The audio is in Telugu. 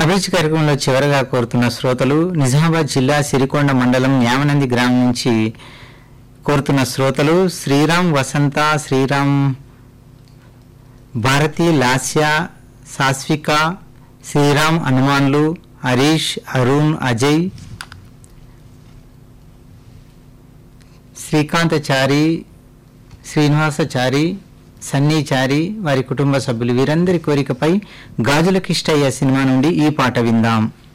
అభిరుచి కార్యక్రమంలో చివరగా కోరుతున్న శ్రోతలు నిజామాబాద్ జిల్లా సిరికొండ మండలం యామనంది గ్రామం నుంచి కోరుతున్న శ్రోతలు శ్రీరామ్ వసంత శ్రీరామ్ భారతి లాస్య సాస్విక శ్రీరామ్ హనుమాన్లు హరీష్ అరుణ్ అజయ్ శ్రీకాంతచారి శ్రీనివాసచారి సన్నీచారి వారి కుటుంబ సభ్యులు వీరందరి కోరికపై గాజుల కిష్టయ్య సినిమా నుండి ఈ పాట విందాం